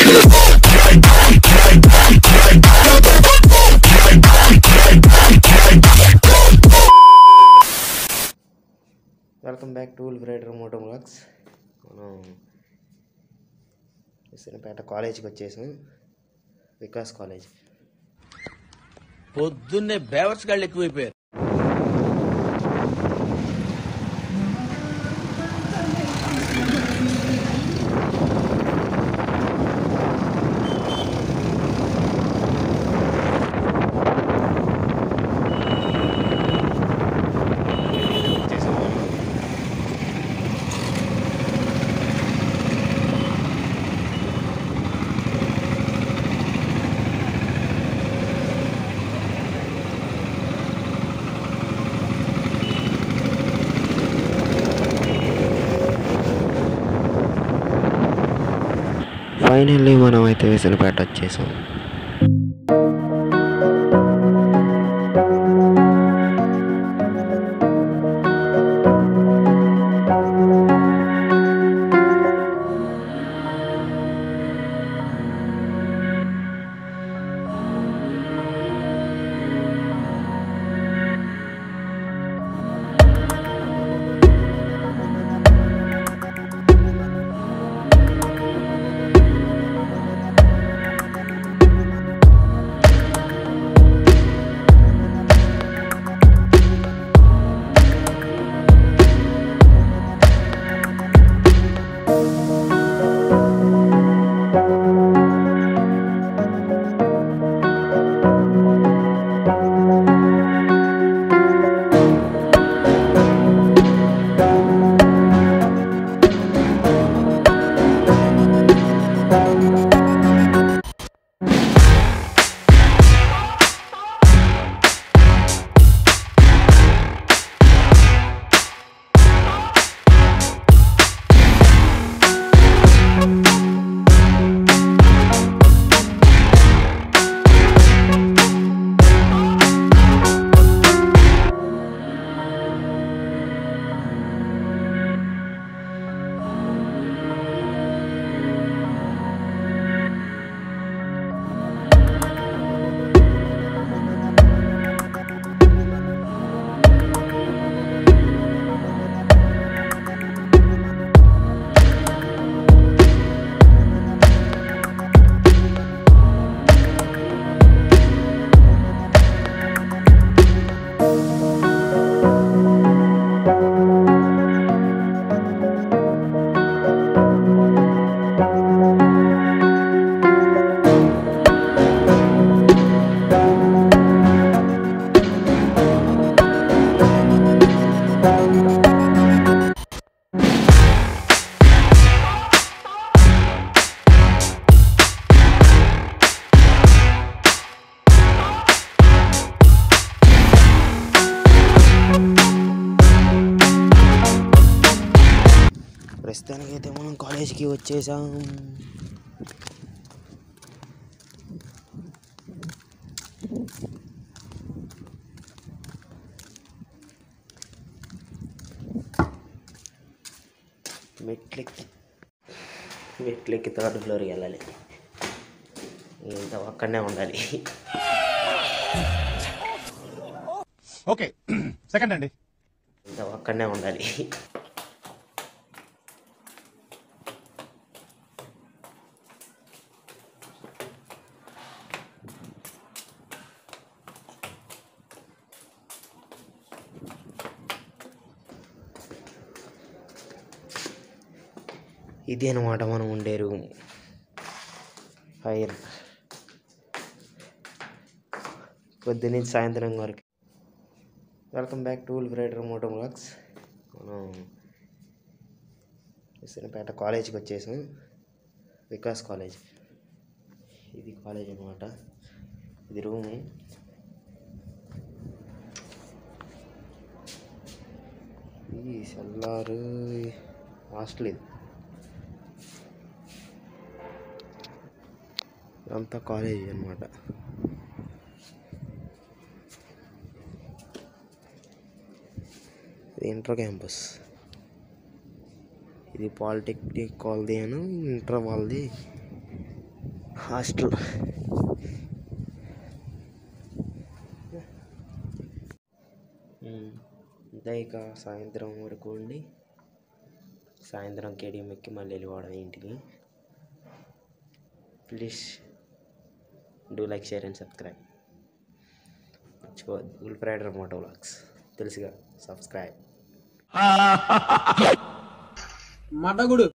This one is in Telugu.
welcome back to Wolf Rider Moto Blogs మనం విసనపేట కాలేజీకి వచ్చేసాం వికాస్ కాలేజ్ పొద్దున్నే బేవర్స్ గాళ్ళు ఎక్కువైపోయారు ఫైనల్లీ మనం అయితే విసనపేట వచ్చేసాం ప్రస్తుతానికైతే మనం కాలేజీకి వచ్చేసాం మెట్లెక్కి మెట్లెక్కి థర్డ్ ఫ్లోర్కి వెళ్ళాలి ఇంత ఒక్కడనే ఉండాలి ఓకే సెకండ్ అండి ఇంత ఒక్కడనే ఉండాలి ఇది అనమాట మనం ఉండే రూమ్ ఫైర్ పొద్దున్నుంచి సాయంత్రం వరకు welcome back to Wolf Rider Moto Blogs మనం విసనపేట కాలేజీకి వచ్చేసాం వికాస్ కాలేజ్ ఇది కాలేజ్ అనమాట ఇది రూము ఇది సెల్లారు హాస్టల్ ఇది ఇదంతా కాలేజ్ అనమాట ఇది ఇంటర్ క్యాంపస్ ఇది పాలిటెక్నిక్ వాళ్ళది అను ఇంటర్ వాళ్ళది హాస్టల్ అంతే ఇక సాయంత్రం వరకు ఉండి సాయంత్రం కేడిఎం ఎక్కి మళ్ళీ వెళ్ళిపోవడం ఇంటికి please do like share and subscribe మర్చిపోవద్దు ఉల్ఫ్ రైడర్ మోటో వ్లాగ్స్ తెలుసుగా సబ్స్క్రైబ్ మటగుడు